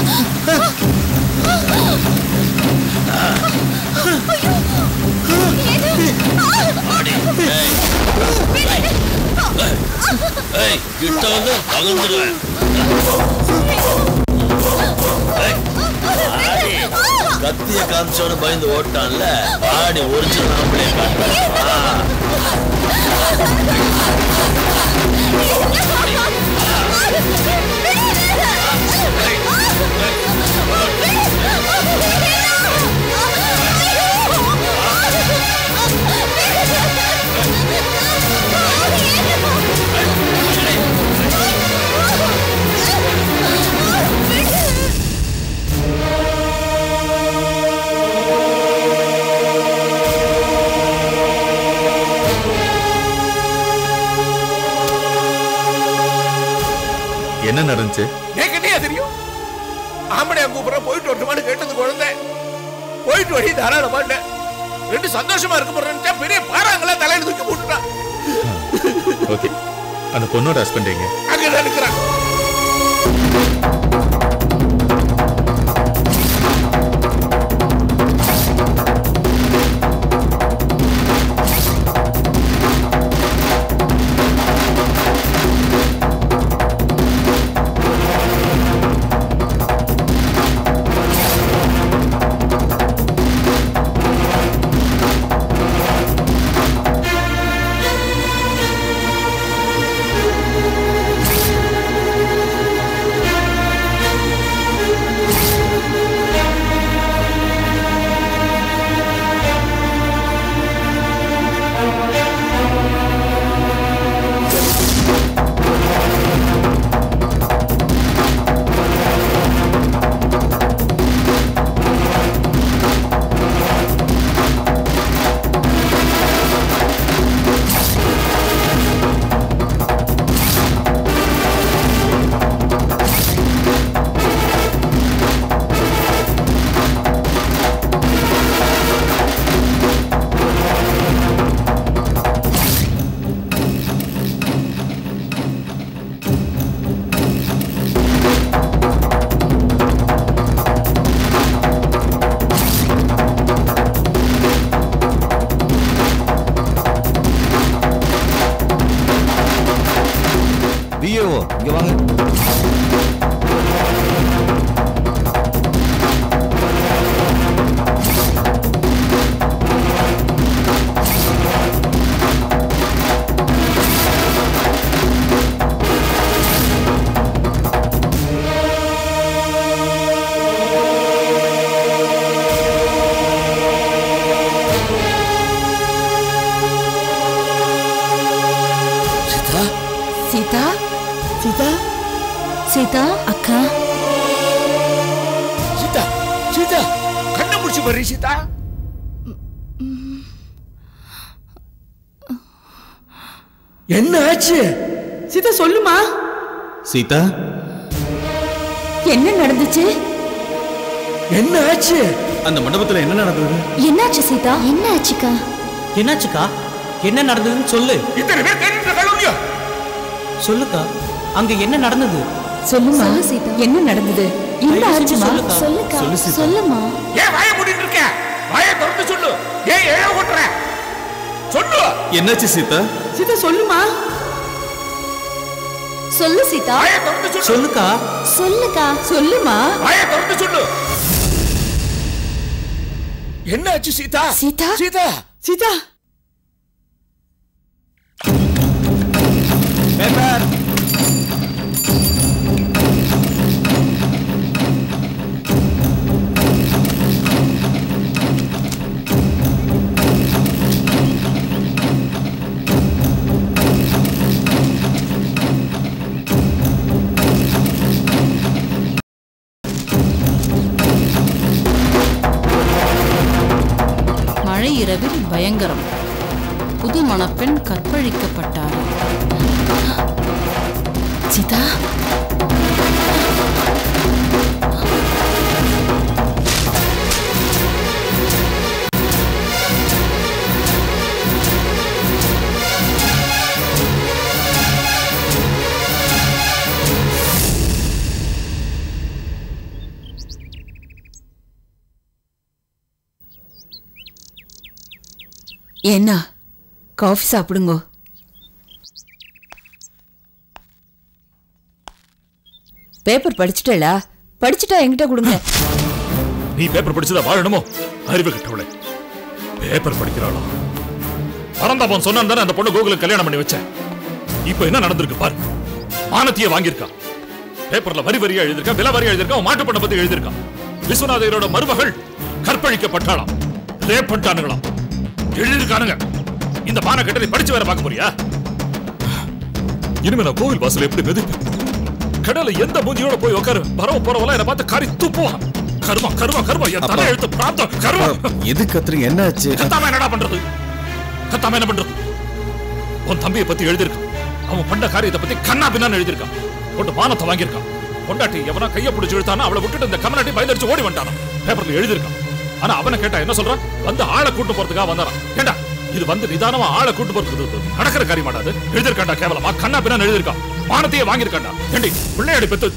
ஏய் கிட்ட வந்து பகிர்ந்துடுவேன் ஏய், ஆடி, கத்திய காமிச்சோன்னு பயந்து ஓட்டான்ல ஆடி ஒரிஜினல் நம்மளே காட்டுறேன் என்ன நடந்துச்சு எனக்கு என்னையா தெரியும் ஆம்படையா கூப்பிடுற போயிட்டு வரட்டுமான்னு கேட்டது குழந்தை போயிட்டு வழி தாராளமாட்ட ரெண்டு சந்தோஷமா இருக்க போறேன்னு பெரிய பாறாங்களா தலையில தூக்கி போட்டுட்டான் ஓகே அந்த பொண்ணோட ஹஸ்பண்ட் எங்க அங்கதான் இருக்கிறான் விஏஓ இங்க வாங்க சீதா சீதா சீதா சீதா அக்கா சீதா சீதா கண்ணை முடிச்சு பாரு சீதா என்ன ஆச்சு சீதா சொல்லுமா சீதா என்ன நடந்துச்சு என்ன ஆச்சு அந்த மண்டபத்துல என்ன நடந்தது என்னாச்சு சீதா என்ன ஆச்சுக்கா என்னாச்சுக்கா என்ன நடந்ததுன்னு சொல்லு இத்தனை பேர் கேட்டுட்டு இருக்காங்க சொல்லுக்கா அங்க என்ன நடந்தது சொல்லுமா சீதா என்ன நடந்தது என்ன தயவு செஞ்சு ஆச்சுமா சொல்லுக்கா. சொல்லுக்கா சொல்லு சீதா. சொல்லுமா ஏன் வாய மூடிட்டு இருக்க வாய திறந்து சொல்லு ஏன் எழ கொட்டுற சொல்லு என்னாச்சு சீதா சீதா சொல்லுமா சொல்லு சீதா வாய திறந்து சொல்லு சொல்லுக்கா சொல்லுக்கா சொல்லுமா வாய திறந்து சொல்லு என்ன ஆச்சு சீதா சீதா? சீதா சீதா பேப்பர் மழை இரவில் பயங்கரம் புது மணப்பெண் கற்பழிக்கப்பட்டார் சீதா என்ன காஃபி சாப்பிடுங்கோ பேப்பர் படிச்சுட்டேளா படிச்சுட்டா என்கிட்ட கொடுங்க நீ பேப்பர் படிச்சதா வாழணுமோ அறிவு கட்டவளே பேப்பர் படிக்கிறாளோ பரந்தாபன் சொன்னான் தானே அந்த பொண்ணு கோகுலுக்கு கல்யாணம் பண்ணி வச்சேன் இப்போ என்ன நடந்திருக்கு பாரு மானத்திய வாங்கியிருக்கான் பேப்பர்ல வரி வரியா எழுதியிருக்கான் விலை வரியா எழுதியிருக்கான் மாட்டு பண்ண பத்தி எழுதியிருக்கான் விஸ்வநாதையரோட மருமகள் கற்பழிக்கப்பட்டாளாம் ரேப் பண்ணிட்டானுங்களாம் எழுதியிருக்கானுங்க இந்த மான கட்டளை படிச்சு வேற பார்க்க போறியா இனிமே நான் கோவில் வாசல் எப்படி மிதிப்பேன் கடலை எந்த மூஞ்சியோட போய் உட்காரு வரவ போறவெல்லாம் என்ன பார்த்து காரி துப்புவான் கருமா கருமா கருமா என் தலை எழுத்து பிராந்தம் கருமா எது கத்துறீங்க என்ன ஆச்சு கத்தாம என்னடா பண்றது கத்தாம என்ன பண்றது உன் தம்பியை பத்தி எழுதியிருக்கான் அவன் பண்ண காரியத்தை பத்தி கண்ணா பின்னான்னு எழுதியிருக்கான் போட்டு மானத்தை வாங்கியிருக்கான் பொண்டாட்டி எவனா கைய பிடிச்சு இழுத்தானா அவளை விட்டுட்டு இந்த கமலாட்டி பயந்தடிச்சு ஓடி வந்துட்டானா பேப்பர்ல எழுதியிருக்கான் ஆனா அவனை கேட்டா என்ன சொல்றான் வந்து ஆளை கூட்டு போறதுக்காக வந்தாரான் கேட்டா இது வந்து நிதானமா ஆளை கூட்டு போறதுக்கு நடக்கிற காரியமாடா அது எழுதியிருக்காண்டா கேவலமா கண்ணா பின்னான்னு எழுதியிருக்கான் மானத்தையே வாங்கியிருக்காண்டா ஏண்டி பிள்ளையாடி பெத்து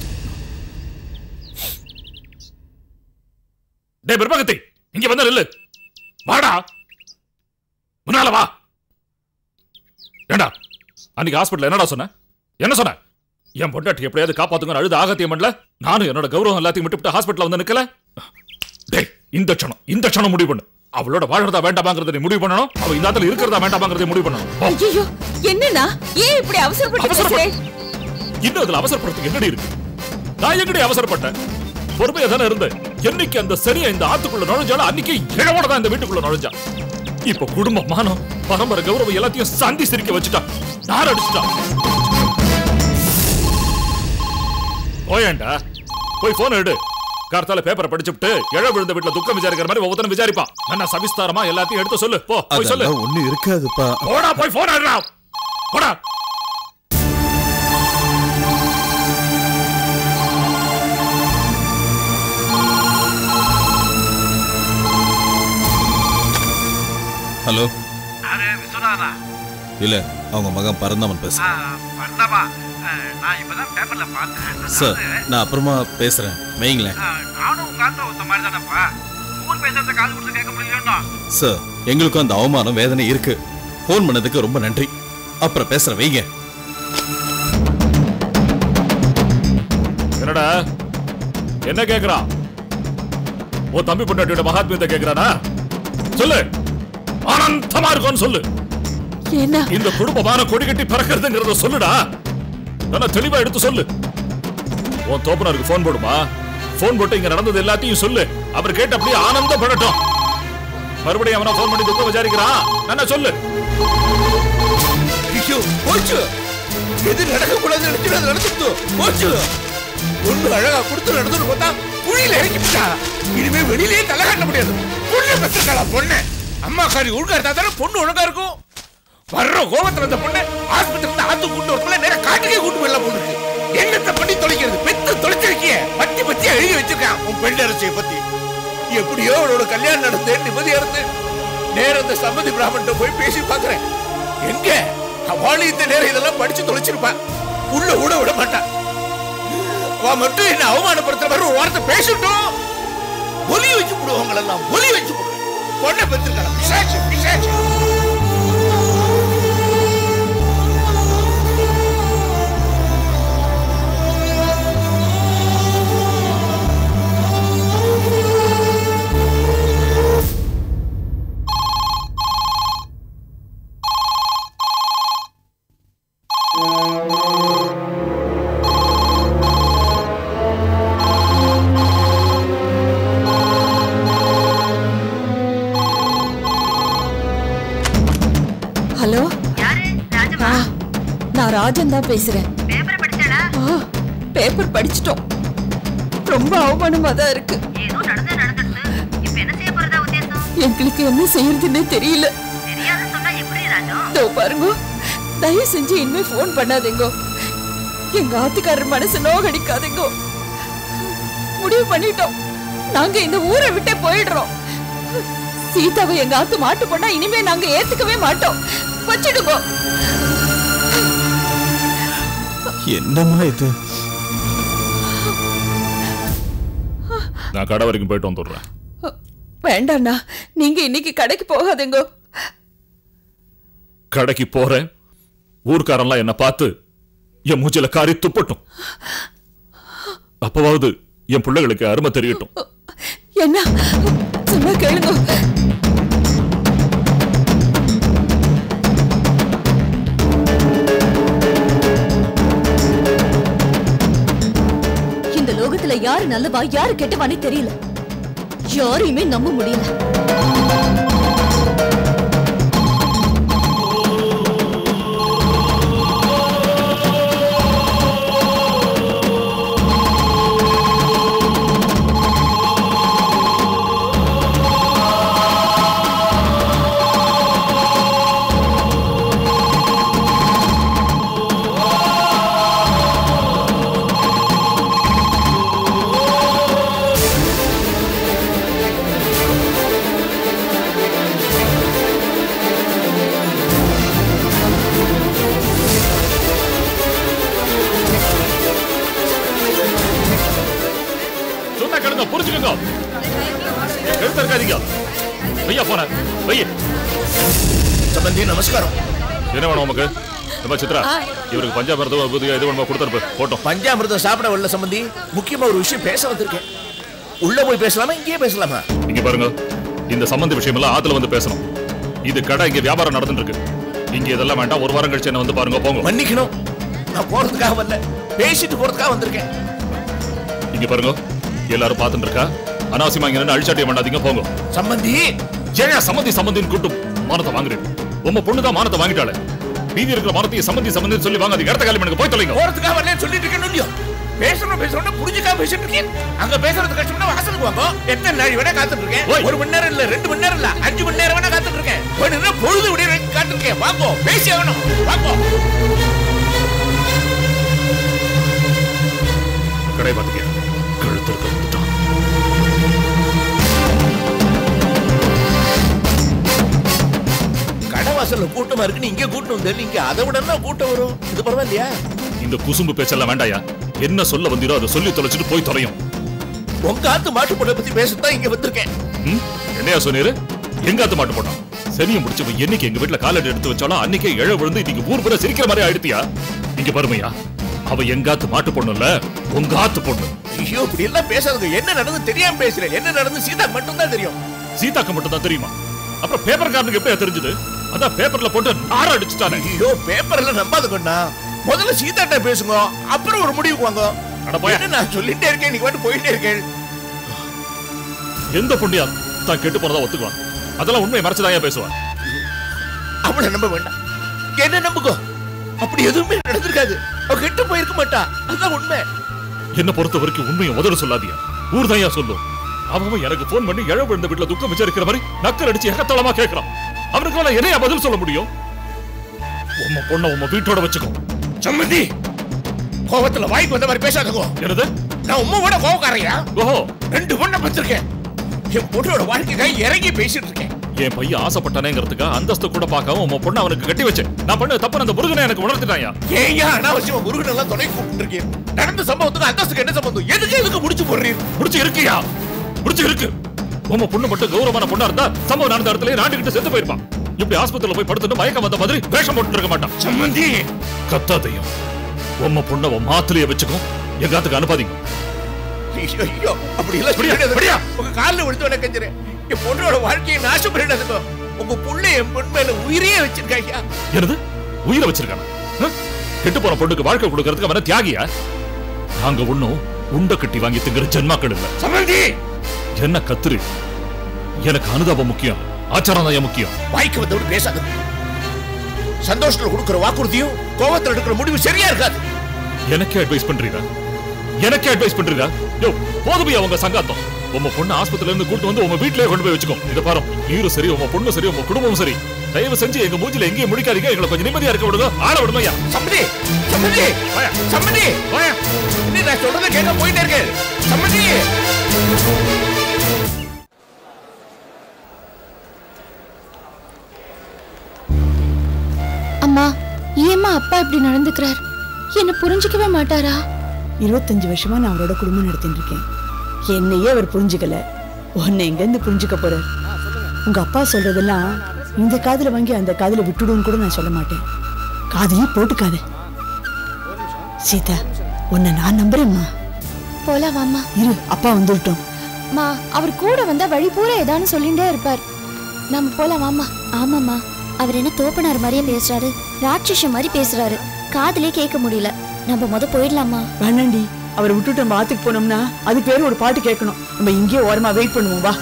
டே பிரபகத்தி இங்க வந்த நில்லு வாடா முன்னால வா ஏண்டா அன்னைக்கு ஹாஸ்பிட்டல் என்னடா சொன்ன என்ன சொன்ன என் பொண்டாட்டி எப்படியாவது காப்பாத்துங்க அழுது ஆகத்தியம் பண்ணல நானும் என்னோட கௌரவம் எல்லாத்தையும் விட்டுவிட்டு ஹாஸ்பிட்டல் வந்து நிக்கல டேய் இந்த க்ஷணம் இந்த க்ஷணம் முடிவு பண்ணு அவளோட வாழறதா வேண்டாமாங்கிறத நீ முடிவு பண்ணணும் அவ இந்த இடத்துல இருக்கிறதா வேண்டாமாங்கிறத முடிவு பண்ணணும் போ. ஐயோ என்னண்ணா ஏன் இப்படி அவசரப்பட்டு அவசரப்பட்டு பேசுறேன் இன்னும் அதுல அவசரப்படுறதுக்கு என்னடி இருக்கு நான் எங்கடி அவசரப்பட்டேன் பொறுமையா தானே இருந்தேன் என்னைக்கு அந்த சரியா இந்த ஆத்துக்குள்ள நுழைஞ்சாலும் அன்னைக்கு இழவோட தான் இந்த வீட்டுக்குள்ள நுழைஞ்சா இப்ப குடும்ப மானம் பரம்பரை கௌரவம் எல்லாத்தையும் சந்தி சிரிக்க வச்சுட்டான் நார் அடிச்சுட்டான் போயேண்டா போய் போன் எடு கார்த்தால பேப்பரை படிச்சுட்டு இழ விழுந்த வீட்டுல துக்கம் விசாரிக்கிற மாதிரி ஒவ்வொருத்தரும் விசாரிப்பான் என்ன சவிஸ்தாரமா எல்லாத்தையும் எடுத்து சொல்லு போ போய் சொல்லு அதெல்லாம் ஒண்ணு இருக்காதுப்பா போடா போய் போன் எடுடா போடா ஹலோ யாரு விஸ்வநாதா இல்ல அவங்க மகன் பரந்தாமன் பேச பண்ணவா நான் இப்பதான் பேப்பர்ல பார்த்தேன் சார் நான் அப்புறமா பேசுறேன் வைங்களேன் அஹ், நானும் காத்த ஒருத்த மாதிரி தானப்பா ஊர் பேசுறத காது கொடுத்து கேட்க முடியலன்னா சார் எங்களுக்கும் அந்த அவமானம் வேதனை இருக்கு ஃபோன் பண்ணதுக்கு ரொம்ப நன்றி அப்புறம் பேசுறேன் வைங்க என்னடா என்ன கேக்குறான் ஓ தம்பி பொண்டாட்டியோட மகாத்மியத்தை கேக்குறானா சொல்லு ஆனந்தமா இருக்கும்னு சொல்லு என்ன இந்த குடும்பமான கொடி கட்டி பறக்கிறதுங்கிறத சொல்லுடா நல்லா தெளிவா எடுத்து சொல்லு உன் தோப்பனருக்கு ஃபோன் போடுமா ஃபோன் போட்டு இங்க நடந்தது எல்லாத்தையும் சொல்லு அவர் கேட்டு அப்படியே ஆனந்தப்படட்டும் மறுபடியும் அவனை ஃபோன் பண்ணி துக்கம் விசாரிக்கிறான் என்ன சொல்லு ஐயோ போச்சு எது நடக்க கூடாது நினைச்சு அது நடந்துட்டு போச்சு பொண்ணு அழகா கொடுத்து நடந்துட்டு பார்த்தா குழியில இறக்கிட்டா இனிமே வெளியிலேயே தலை காட்ட முடியாது பொண்ணு பெற்றிருக்காளா பொண்ணு அம்மா காரி ஒழுங்கா இருந்தா தானே பொண்ணு ஒழுங்கா இருக்கும் வர்ற கோபத்துல அந்த பொண்ணு ஆஸ்பத்திரி இருந்து ஆத்து கூட்டு வரக்குள்ள நேரம் காட்டுக்கே கூட்டு போயிடலாம் பொண்ணுக்கு என்னத்தை பண்ணி தொலைக்கிறது பெத்து தொலைச்சிருக்கிய பத்தி பத்தி எழுதி வச்சிருக்கான் உன் பெண் அரசியை பத்தி எப்படியோ அவளோட கல்யாணம் நடந்து நிம்மதியா இருந்து நேரம் அந்த சம்மதி பிராமண்ட போய் பேசி பாக்குறேன் எங்க அவளு இந்த நேரம் இதெல்லாம் படிச்சு தொலைச்சிருப்பா உள்ள கூட விட மாட்டா அவ மட்டும் என்ன அவமானப்படுத்துற மாதிரி ஒரு வார்த்தை பேசட்டும் ஒலி வச்சு விடுவாங்களெல்லாம் ஒலி வச்சு விடுவேன் பொண்ணை பெற்றிருக்கலாம் பிசாச்சு பிசாச்சு ஹலோ யாரு ராஜமா ஆ, நான் ராஜன் தான் பேசுறேன் பேப்பர் படிச்சாடா ஆ, பேப்பர் படிச்சிட்டோம் ரொம்ப அவமானமா தான் இருக்கு ஏதோ நடந்து நடந்துடுச்சு இப்ப என்ன செய்ய போறதா உத்தேசம் எங்களுக்கு என்ன செய்யறதுன்னே தெரியல தெரியாத சொன்னா எப்படி ராஜம் இதோ பாருங்க தயவு செஞ்சு இனிமே ஃபோன் பண்ணாதீங்க எங்க ஆத்துக்காரர் மனசு நோகடிக்காதீங்க முடிவு பண்ணிட்டோம் நாங்க இந்த ஊரை விட்டே போயிடுறோம் சீதாவை எங்க ஆத்து மாட்டு பொண்ணா இனிமே நாங்க ஏத்துக்கவே மாட்டோம் வச்சிடுங்க என்னம்மா இது நான் கடை வரைக்கும் போயிட்டு வந்துடுறேன் வேண்டாண்ணா நீங்க இன்னைக்கு கடைக்கு போகாதீங்க கடைக்கு போறேன் ஊர்க்காரன்லாம் என்ன பார்த்து என் மூச்சில காரி துப்பட்டும் அப்பவாவது என் பிள்ளைகளுக்கு அருமை தெரியட்டும் என்ன சொன்னா கேளுங்க இந்த லோகத்துல யாரு நல்லவா யாரு கெட்டவானே தெரியல யாரையுமே நம்ப முடியல சொன்னா கேளுங்க புரிஞ்சுக்கோங்க எடுத்து இருக்காதீங்க வையா போன வைய சம்பந்தி நமஸ்காரம் என்ன வேணும் உமக்கு நம்ம சித்ரா இவருக்கு பஞ்சாபிரதம் புதிய இது வேணுமா கொடுத்துருப்பு போட்டோம் பஞ்சாமிர்தம் சாப்பிட வரல சம்பந்தி முக்கியமா ஒரு விஷயம் பேச வந்திருக்கேன் உள்ள போய் பேசலாமா இங்கேயே பேசலாமா இங்க பாருங்க இந்த சம்பந்த விஷயம் எல்லாம் ஆத்துல வந்து பேசணும் இது கடை இங்க வியாபாரம் நடந்துட்டு இருக்கு இங்க இதெல்லாம் வேண்டாம் ஒரு வாரம் கழிச்சு என்ன வந்து பாருங்க போங்க மன்னிக்கணும் நான் போறதுக்காக வரல பேசிட்டு போறதுக்காக வந்திருக்கேன் இங்க பாருங்க எல்லாரும் பார்த்துட்டு இருக்கா அனாவசியமா இங்க நின்னு அழிச்சாட்டியம் பண்ணாதீங்க போங்க சம்பந்தி ஏன் சம்மந்தி சம்மந்தின்னு கூட்டும் மானத்தை வாங்குறேன் உங்க பொண்ணு தான் மானத்தை வாங்கிட்டாளே மீதி இருக்கிற மானத்தையும் சம்மந்தி சம்மந்தின்னு சொல்லி வாங்காதீங்க இடத்த காலி பண்ணுங்க போய் தொலைங்க போறதுக்காக வரல சொல்லிட்டு இருக்கேன் இல்லையோ பேசணும் பேசணும் புரிஞ்சுக்காம பேசிட்டு இருக்கேன் அங்க பேசுறது கஷ்டம்னா வாசலுக்கு வாங்க எத்தனை நாள் வேணா காத்துட்டு இருக்கேன் ஒரு மணி நேரம் இல்ல ரெண்டு மணி நேரம் இல்ல அஞ்சு மணி நேரம் வேணா காத்துட்டு இருக்கேன் வேணும்னா பொழுது விடிய வரைக்கும் காத்திருக்கேன் வாங்கோ பேசி ஆகணும் வாங்கோ கடை பார்த்துக்க கழுத்து இருக்க வந்துட்டான் கடை வாசல்ல கூட்டமா இருக்குன்னு இங்க கூட்டம் வந்து இங்க அதை விட என்ன கூட்டம் வரும் இது பரவாயில்லையா இந்த குசும்பு பேச்செல்லாம் வேண்டாயா என்ன சொல்ல வந்தீரோ அதை சொல்லி தொலைச்சிட்டு போய் தொலையும் உங்க ஆத்து மாட்டு பொண்ணை பத்தி பேசத்தான் இங்க வந்திருக்கேன் ம்? என்னையா சொன்னீரு எங்க ஆத்து மாட்டு போட்டான் சனியை முடிச்சவன் என்னைக்கு எங்க வீட்டுல காலடி எடுத்து வச்சாலும் அன்னைக்கே எழ விழுந்து இன்னைக்கு ஊர் பூரா சிரிக்கிற மாதிரி ஆயிடுத்தியா இங்க பாருமையா அவ எங்காத்து மாட்டு பொண்ணு இல்ல உங்க ஆத்து பொண்ணு ஐயோ இப்படி எல்லாம் பேசாதுங்க என்ன நடந்து தெரியாம பேசுறேன் என்ன நடந்து சீதா மட்டும் தான் தெரியும் சீதாக்கு மட்டும் தான் தெரியுமா அப்புறம் பேப்பர்காரனுக்கு எப்படியா தெரிஞ்சது அதான் பேப்பர்ல போட்டு நார அடிச்சுட்டானே ஐயோ பேப்பர்ல நம்பாத கொண்டா முதல்ல சீதாட்ட பேசுங்க அப்புறம் ஒரு முடிவுக்கு வாங்க என்ன நான் சொல்லிட்டே இருக்கேன் நீ பாட்டு போயிட்டே இருக்கேன் எந்த பொண்ணியா தான் கெட்டு போனதா ஒத்துக்குவான் அதெல்லாம் உண்மையை மறைச்சுதான் பேசுவான் அவளை நம்ப வேண்டாம் என்ன நம்புக்கோ அப்படி எதுவுமே நடந்திருக்காது அவ கெட்டு போயிருக்க மாட்டா அதுதான் உண்மை என்ன பொறுத்த வரைக்கும் உண்மையை முதல்ல சொல்லாதியா ஊர் தான் சொல்லும் அவன் எனக்கு போன் பண்ணி இழ விழுந்த வீட்டுல துக்கம் விசாரிக்கிற மாதிரி நக்கல் அடிச்சு எகத்தளமா கேட்கறான் அவனுக்கு எல்லாம் என்னையா பதில் சொல்ல முடியும் உம்ம பொண்ணை உம்ம வீட்டோட வச்சுக்கோ சம்மந்தி கோபத்துல வாய்க்கு வந்த மாதிரி பேசாதகோ என்னது நான் உண்மையோட கோபக்காரையா ஓஹோ ரெண்டு பொண்ணை பத்திருக்கேன் என் பொண்ணோட வாழ்க்கைக்காக இறங்கி பேசிட்டு இருக்கேன் என் பையன் ஆசைப்பட்டானேங்கிறதுக்காக அந்தஸ்து கூட பார்க்காம உம்ம பொண்ணை அவனுக்கு கட்டி வச்சேன் நான் பண்ண தப்பு அந்த முருகனை எனக்கு உணர்த்திட்டாயா ஏன் அனாவசியமா முருகன் எல்லாம் துணை கூப்பிட்டு இருக்கேன் நடந்த சம்பவத்துக்கு அந்தஸ்துக்கு என்ன சம்பந்தம் எதுக்கு எதுக்கு முடிச்சு போடுறீர் முடிச்சு இருக்கியா முடிச்சு இருக்கு உம்ம பொண்ணு மட்டும் கௌரவமான பொண்ணா இருந்தா சம்பவம் நடந்த இடத்துல நாட்டுக்கிட்டு செத்து போயிருப்பான் இப்படி ஆஸ்பத்திரியில போய் படுத்துட்டு மயக்கம் வந்த மாதிரி வேஷம் போட்டு இருக்க மாட்டான் சம்மந்தி கத்தாதையும் உம்ம பொண்ணை உன் மாத்திரைய வச்சுக்கோ எங்காத்துக்கு அனுப்பாதீங்க ஐயோ, ஐயோ அப்படி எல்லாம் படியா, சொல்லிடாதீங்க. படியா. உங்க கால்ல விழுந்து வணக்கம் கெஞ்சுறேன் என் பொண்ணோட வாழ்க்கையை நாசம் பண்ணிடாதுங்க உங்க புள்ள என் பொண்ணு மேல உயிரையே வச்சிருக்காங்க என்னது உயிரை வச்சிருக்கான கெட்டு போன பொண்ணுக்கு வாழ்க்கை கொடுக்கறதுக்கு அவன தியாகியா நாங்க ஒண்ணும் உண்ட கட்டி வாங்கி திங்கிற ஜென்மாக்கள் இல்ல சம்மந்தி என்ன கத்துரு எனக்கு அனுதாபம் முக்கியம் ஆச்சாரம் தான் முக்கியம் வாய்க்கு வந்தவடு பேசாத சந்தோஷத்துல கொடுக்கிற வாக்குறுதியும் கோபத்துல எடுக்கிற முடிவு சரியா இருக்காது எனக்கே அட்வைஸ் பண்றீங்க எனக்கே அட்வைஸ் பண்றீங்க யோ போதுமையா உங்க சங்காத்தம் உங்க பொண்ணு ஆஸ்பத்திரியில இருந்து கூட்டு வந்து உங்க வீட்லயே கொண்டு போய் வச்சுக்கோ இத பாரு நீரும் சரி உங்க பொண்ணு சரி உங்க குடும்பமும் சரி தயவு செஞ்சு எங்க மூஞ்சில எங்கேயும் முடிக்காதீங்க எங்களை கொஞ்சம் நிம்மதியா இருக்க விடுங்க ஆள விடுமையா சம்மந்தி சம்மந்தி சம்மந்தி இன்னும் நான் சொல்றதை கேட்க போயிட்டே இருக்கேன் சம்மந்தி அம்மா ஏம்மா அப்பா இப்படி நடந்துக்கிறார் என்ன புரிஞ்சுக்கவே மாட்டாரா இருபத்தஞ்சு வருஷமா நான் அவரோட குடும்பம் நடத்திட்டு இருக்கேன் என்னையே அவர் புரிஞ்சுக்கல உன்னை எங்க இருந்து புரிஞ்சுக்க போறார் உங்க அப்பா சொல்றதெல்லாம் இந்த காதுல வாங்கி அந்த காதுல விட்டுடுன்னு கூட நான் சொல்ல மாட்டேன் காதுலயே போட்டுக்காத சீதா உன்னை நான் நம்புறேம்மா போலாம் வாம்மா இரு அப்பா வந்துட்டோம் மா அவர் கூட வந்தா வழி பூரா ஏதானு சொல்லிட்டே இருப்பார் நம்ம போலாம் வாம்மா ஆமாம்மா அவர் என்ன தோப்பனார் மாதிரியே பேசுறாரு ராட்சச மாதிரி பேசுறாரு காதுலயே கேட்க முடியல நம்ம முத போயிடலாமா வேணாண்டி அவரை விட்டுட்டு நம்ம ஆத்துக்கு போனோம்னா அது பேரு ஒரு பாட்டு கேட்கணும் நம்ம இங்கேயே ஓரமா வெயிட் பண்ணுவோம் வா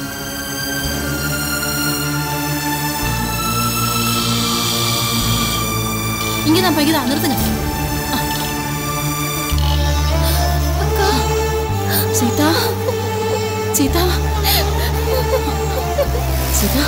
இங்கதான் இங்கதான் நிறுத்துங்க சீதா சீதா சீதா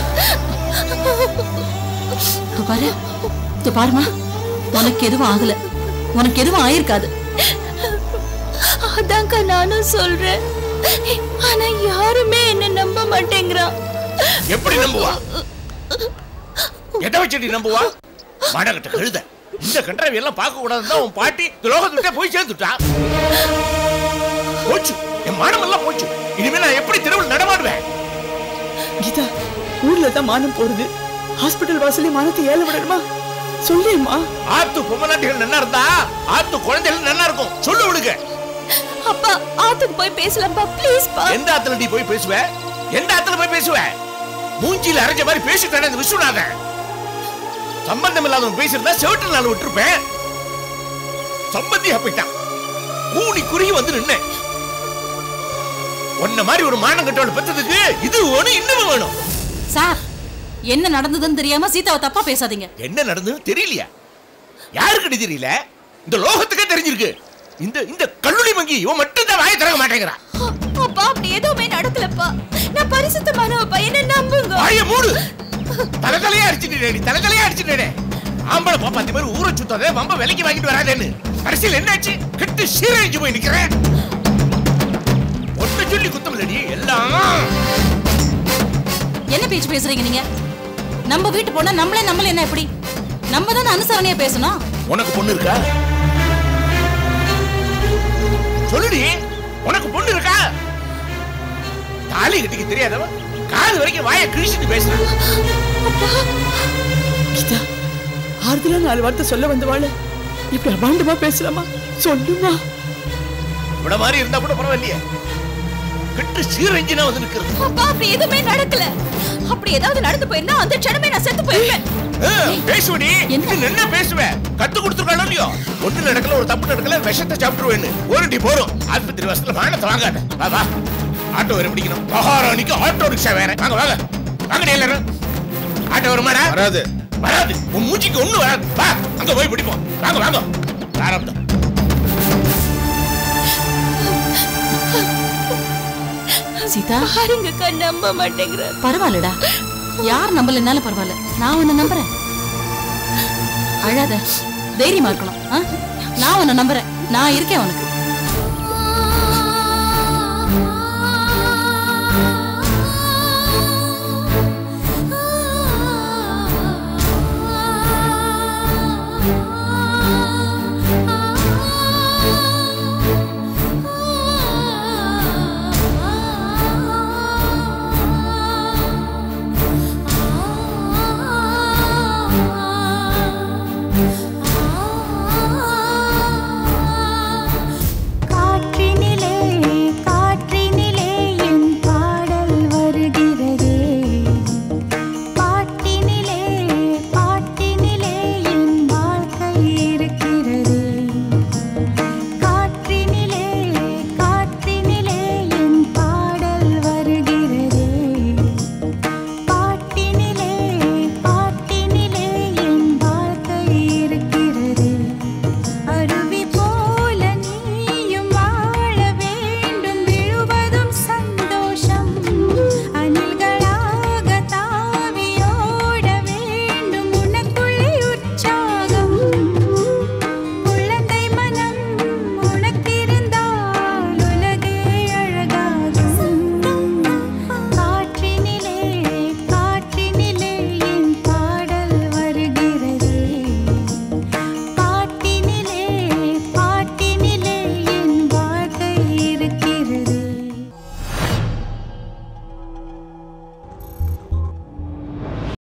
இதோ பாரு இதோ பாருமா உனக்கு எதுவும் ஆகல உனக்கு எதுவும் ஆயிருக்காது அதான்க்கா நானும் சொல்றேன் ஆனா யாருமே என்ன நம்ப மாட்டேங்கிறான் எப்படி நம்புவா எதை வச்சுட்டு நம்புவா மாடகட்ட கழுத இந்த கண்டரவி எல்லாம் பார்க்க கூடாதுன்னு உன் பாட்டி இந்த லோகத்துக்கிட்ட போய் சேர்ந்துட்டா போச்சு என் மானம் எல்லாம் போச்சு இனிமே நான் எப்படி தெருவில் நடமாடுவேன் கீதா ஊர்ல தான் மானம் போறது ஹாஸ்பிட்டல் வாசலே மானத்தை ஏல விடணுமா சொல்லேம்மா ஆத்து பொம்மநாட்டிகள் நன்னா இருந்தா ஆத்து குழந்தைகள் நன்னா இருக்கும் சொல்லு விடுங்க அப்பா ஆத்துக்கு போய் பேசலாம்ப்பா ப்ளீஸ் பா எந்த ஆத்துல நீ போய் பேசுவ எந்த ஆத்துல போய் பேசுவ மூஞ்சில அரைஞ்ச மாதிரி பேசிட்டானே இந்த விஸ்வநாதன் சம்பந்தம் இல்லாதவன் பேசியிருந்தா செவிட்டு நான் விட்டுருப்பேன் சம்பந்தியா போயிட்டான் கூனி குறுகி வந்து நின்னேன் உன்ன மாதிரி ஒரு மானம் கட்டவளை பெற்றதுக்கு இது ஒண்ணு இன்னும் வேணும் சார் என்ன நடந்ததுன்னு தெரியாம சீதாவை தப்பா பேசாதீங்க என்ன நடந்ததுன்னு தெரியலையா யாருக்கு தெரியல இந்த லோகத்துக்கே தெரிஞ்சிருக்கு இந்த இந்த கல்லூரி மங்கி இவன் மட்டும் தான் வாயை திறக்க மாட்டேங்கிறான் அப்பா அப்படி எதுவுமே நடக்கலப்பா நான் பரிசுத்தமானவப்பா என்ன நம்புங்க வாய மூடு தலைதலையா அடிச்சுட்டே தலைதலையா அடிச்சுட்டே ஆம்பளை பாப்பா இந்த மாதிரி ஊரை சுத்தாதே வம்ப விலைக்கு வாங்கிட்டு வராதேன்னு கடைசியில் என்னாச்சு கெட்டு சீரழிஞ்சு போய் நிக்கிறேன் ஒன்ன சொல்லி குத்தம் இல்லடி எல்லாம் என்ன பேச்சு பேசுறீங்க நீங்க நம்ம வீட்டு பொண்ணா நம்மளே நம்மள என்ன எப்படி நம்ம தானே அனுசரணையா பேசணும் உனக்கு பொண்ணு இருக்கா சொல்லுடி உனக்கு பொண்ணு இருக்கா தாலி கட்டிக்க தெரியாதவன் காது வரைக்கும் வாயை கிழிச்சிட்டு பேசுறான் கீதா ஆறுதலா நாலு வார்த்தை சொல்ல வந்தவாள இப்படி அபாண்டமா பேசலாமா சொல்லுமா இவ்வள மாதிரி இருந்தா கூட பரவாயில்லையே கெட்டு சீரஞ்சினா வந்து நிக்கிறது அப்பா அப்படி எதுவுமே நடக்கல அப்படி ஏதாவது நடந்து போயிருந்தா அந்த க்ஷணமே நான் செத்து போயிருப்பேன் பேசுவடி இது என்ன பேசுவ கத்து கொடுத்துருக்காளோ இல்லையோ ஒண்ணு நடக்கல ஒரு தப்பு நடக்கல விஷத்தை சாப்பிட்டுருவேன்னு ஒரு போறோம் ஆஸ்பத்திரி வசத்துல வானத்தை வாங்காத வா வா ஆட்டோ வர பிடிக்கணும் மகாராணிக்கு ஆட்டோ ரிக்ஷா வேற வாங்க வாங்க வாங்க எல்லாரும் ஆட்டோ வருமாடா வராது வராது உன் மூச்சிக்கு ஒண்ணு வராது வா அங்க போய் பிடிப்போம் வாங்க வாங்க ஆரம்பம் சீதா பாருங்கக்கா நம்ப மாட்டேங்கிறார் பரவாயில்லடா யார் நம்பலனாலும் பரவாயில்ல நான் உன்னை நம்புறேன் அழாத தைரியமா இருக்கணும் ஆ? நான் உன்னை நம்புறேன் நான் இருக்கேன் உனக்கு